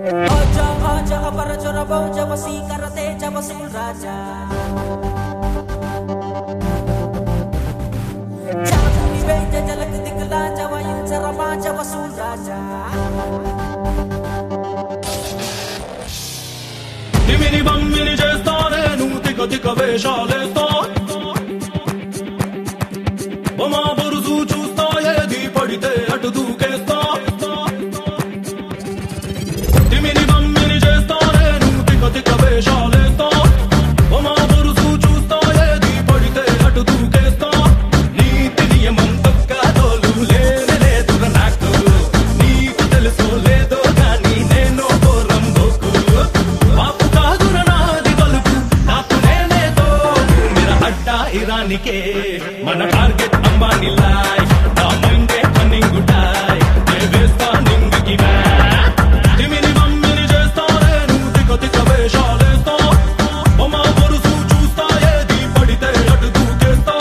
आजा आजा अपर चोर बहु वसी करते जब वसूल राजा जादू निवेद झलक दिखला जवायु चरमा जब वसूल राजा నిమిని బమ్మిని చేస్తానే నువ్వు తిక తిక వేషాలేస్తా బొమా బొరుసు చూస్తా ఏది పడితే అటు దూకేస్తా తిమిని బమ్మిని చేస్తానే నువ్వు తిక తిక వేషాలేస్తా బొమా బొరుసు చూస్తా ఏది పడితే అటు దూకేస్తా నీతి నియమం తొక్కదోలు లేనే లేదుర నాకు నీకు తెలుసో లేదో కానీ నేను ఘోరం బోకు బాపు కాదుర నాది బలుపు నాకు నేనే తోడు మీర అడ్డా ఇరానికే మన టార్గెట్ అంబానీ లైఫ్ నా మైండే కన్నింగ్ ఉంటాయ్ నే వేస్తా నింగికి మ్యాప్ తిమిని మమ్మిని చేస్తానే నువ్వు తిక తిక వేషాలేస్తా బొమ్మ బొరుసు చూస్తా ఏది పడితే అటు దూకేస్తా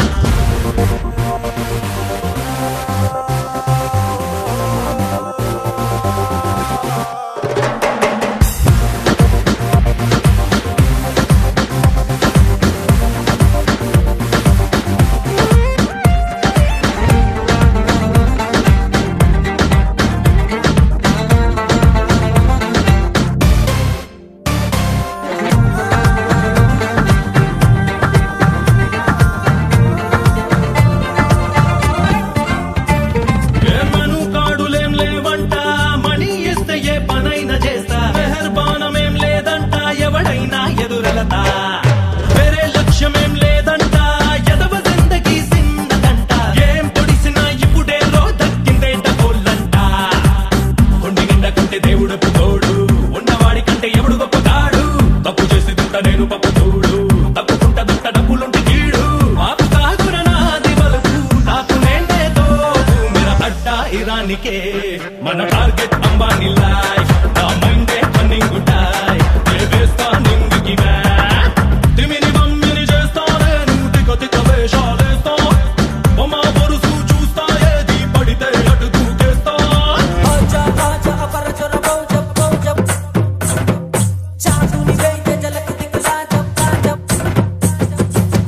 ఏమను కాడులేం లేవంట మనీ ఇస్తే ఏ పనైనా చేస్తా మెహర్బానమేం లేదంట ఎవడైనా ఎదురెలతా వేరే లక్ష్యమేం లేదంట ఎదవ జిందగీ సిన్నదంట ఏం పొడిసినా ఇప్పుడే రో దక్కిందేంట గోల్లంట కొండి నిండా కంటే దేవుడు తోడు ఉన్నవాడి కంటే ఎవడు గొప్ప కాడు తప్పు చేసి దుంట నేను పప్పు చూడు తప్పుకుంట దుంట డబ్బులుంటి కీడు మాకు కాదుర నాది బలుపు నాకు నేనే తోడు మీర అడ్డా ఇరానికే మన టార్గెట్ అంబానీ లైఫ్ నా మైండే కన్నింగ్ ఉంటాయ్ నే వేస్తా నింగికి మ్యాప్ తిమిని మమ్మిని చేస్తానే నువ్వు తిక తిక వేషాలేస్తా బొమ్మ బొరుసు చూస్తా ఏది పడితే అటు దూకేస్తా आजा आजा अपर चोर बहु जब बहु जब जादू निवेद झलक दिखला जब जब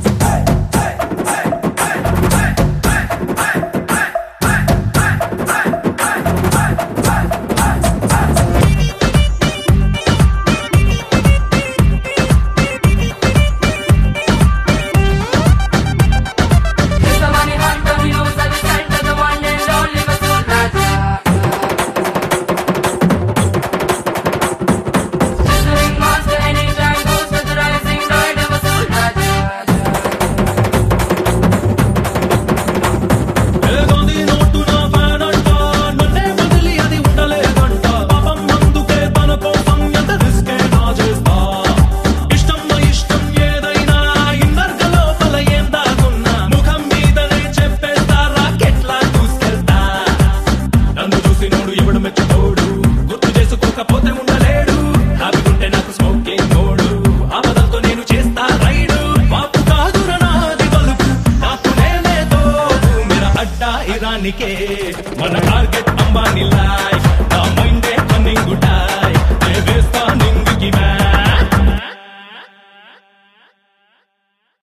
It's the money hunter, he knows that the center, the one and only Masood Raja. He's the ringmaster, anytime goes to the rising tide of Masood Raja. ఏదోది నోటు నా ఫ్యాన్ అంట నన్నే వదిలి అది ఉండలేదంట పాపం అందుకే తన కోసం ఎంత రిస్క్ నా చేస్తా ఇష్టం నా ఇష్టం ఏదైనా ఇందర్గ లోపల ఏం దాగున్నా ముఖం మీదనే చెప్పేస్తా రాకెట్లా దూసుకెళ్తా నన్ను చూసి నోడు ఎవడు మెచ్చుకోడు గుర్తు చేసుకోకపోతే ఉండలేడు హ్యాపీగుంటే నాకు స్మోకింగ్ మోడు ఆపదలతో నేను చేస్తా రైడు మాపు కాదుర నాది బలుపు నాకు నేనే తోడు మీర అడ్డా ఇరానికే మన టార్గెట్ అంబానీ లైఫ్ నా మైండే కన్నింగ్ ఉంటాయ్ నే వేస్తా నింగ్